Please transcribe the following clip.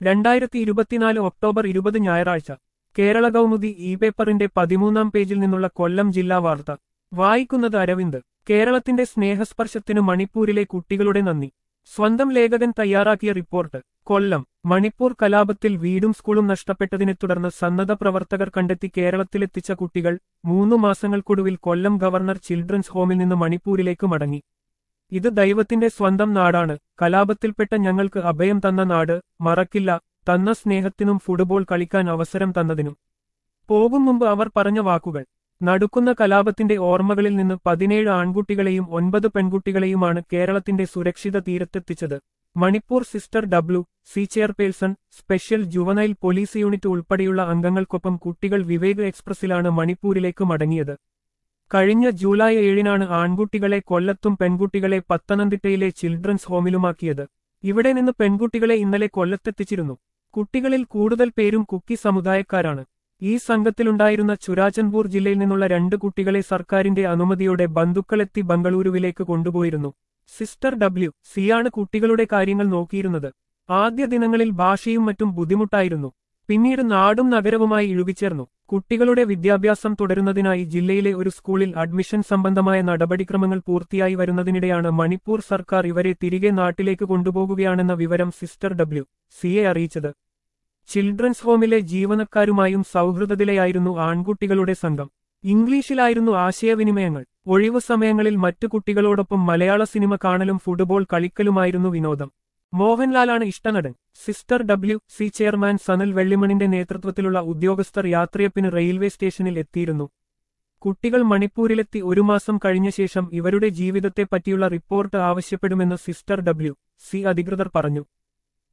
രണ്ടായിരത്തി ഇരുപത്തിനാല് ഒക്ടോബർ ഇരുപത് ഞായറാഴ്ച കേരള കൗമുദി ഇ പേപ്പറിന്റെ പതിമൂന്നാം പേജിൽ നിന്നുള്ള കൊല്ലം ജില്ലാ വാർത്ത വായിക്കുന്നത് അരവിന്ദ് കേരളത്തിന്റെ സ്നേഹസ്പർശത്തിനു മണിപ്പൂരിലെ കുട്ടികളുടെ നന്ദി സ്വന്തം ലേഖകൻ തയ്യാറാക്കിയ റിപ്പോർട്ട് കൊല്ലം മണിപ്പൂർ കലാപത്തിൽ വീടും സ്കൂളും നഷ്ടപ്പെട്ടതിനെ തുടർന്ന് സന്നദ്ധ പ്രവർത്തകർ കണ്ടെത്തി കേരളത്തിലെത്തിച്ച കുട്ടികൾ മൂന്നു മാസങ്ങൾക്കൊടുവിൽ കൊല്ലം ഗവർണർ ചിൽഡ്രൻസ് ഹോമിൽ നിന്ന് മണിപ്പൂരിലേക്ക് മടങ്ങി ഇത് ദൈവത്തിന്റെ സ്വന്തം നാടാണ് കലാപത്തിൽപ്പെട്ട ഞങ്ങൾക്ക് അഭയം തന്ന നാട് മറക്കില്ല തന്ന സ്നേഹത്തിനും ഫുട്ബോൾ കളിക്കാൻ അവസരം തന്നതിനും പോകും മുമ്പ് അവർ പറഞ്ഞ വാക്കുകൾ നടുക്കുന്ന കലാപത്തിന്റെ ഓർമ്മകളിൽ നിന്ന് പതിനേഴ് ആൺകുട്ടികളെയും ഒൻപത് പെൺകുട്ടികളെയുമാണ് കേരളത്തിന്റെ സുരക്ഷിത തീരത്തെത്തിച്ചത് Manipur sister W C chairperson special juvenile police unit ഉൾപ്പെടെയുള്ള അംഗങ്ങൾക്കൊപ്പം കുട്ടികൾ വിവേക് എക്സ്പ്രസിലാണ് മണിപ്പൂരിലേക്ക് മടങ്ങിയത് കഴിഞ്ഞ ജൂലൈ ഏഴിനാണ് ആൺകുട്ടികളെ കൊല്ലത്തും പെൺകുട്ടികളെ പത്തനംതിട്ടയിലെ ചിൽഡ്രൻസ് ഹോമിലുമാക്കിയത് ഇവിടെ നിന്ന് പെൺകുട്ടികളെ ഇന്നലെ കൊല്ലത്തെത്തിച്ചിരുന്നു കുട്ടികളിൽ കൂടുതൽ പേരും കുക്കി സമുദായക്കാരാണ് ഈ സംഘത്തിലുണ്ടായിരുന്ന ചുരാചൻപൂർ ജില്ലയിൽ നിന്നുള്ള രണ്ട് കുട്ടികളെ സർക്കാരിന്റെ അനുമതിയോടെ ബന്ധുക്കളെത്തി ബംഗളൂരുവിലേക്ക് കൊണ്ടുപോയിരുന്നു സിസ്റ്റർ ഡബ്ല്യു സിയാണ് കുട്ടികളുടെ കാര്യങ്ങൾ നോക്കിയിരുന്നത് ആദ്യ ദിനങ്ങളിൽ ഭാഷയും മറ്റും ബുദ്ധിമുട്ടായിരുന്നു പിന്നീട് നാടും നഗരവുമായി ഇഴുകിച്ചേർന്നു കുട്ടികളുടെ വിദ്യാഭ്യാസം തുടരുന്നതിനായി ജില്ലയിലെ ഒരു സ്കൂളിൽ അഡ്മിഷൻ സംബന്ധമായ നടപടിക്രമങ്ങൾ പൂർത്തിയായി വരുന്നതിനിടെയാണ് മണിപ്പൂർ സർക്കാർ ഇവരെ തിരികെ നാട്ടിലേക്ക് കൊണ്ടുപോകുകയാണെന്ന വിവരം സിസ്റ്റർ ഡബ്ല്യു സിയെ അറിയിച്ചത് ചിൽഡ്രൻസ് ഹോമിലെ ജീവനക്കാരുമായും സൗഹൃദത്തിലെയായിരുന്നു ആൺകുട്ടികളുടെ സംഘം ഇംഗ്ലീഷിലായിരുന്നു ആശയവിനിമയങ്ങൾ ഒഴിവു സമയങ്ങളിൽ മറ്റു കുട്ടികളോടൊപ്പം മലയാള സിനിമ കാണലും ഫുട്ബോൾ കളിക്കലുമായിരുന്നു വിനോദം മോഹൻലാലാണ് ഇഷ്ടനടൻ sister W C chairman Sanal വെള്ളിമണിന്റെ നേതൃത്വത്തിലുള്ള ഉദ്യോഗസ്ഥർ യാത്രയപ്പിന് റെയിൽവേ സ്റ്റേഷനിൽ എത്തിയിരുന്നു കുട്ടികൾ മണിപ്പൂരിലെത്തി ഒരു മാസം കഴിഞ്ഞ ശേഷം ഇവരുടെ ജീവിതത്തെപ്പറ്റിയുള്ള റിപ്പോർട്ട് ആവശ്യപ്പെടുമെന്ന് സിസ്റ്റർ ഡബ്ല്യു സി അധികൃതർ പറഞ്ഞു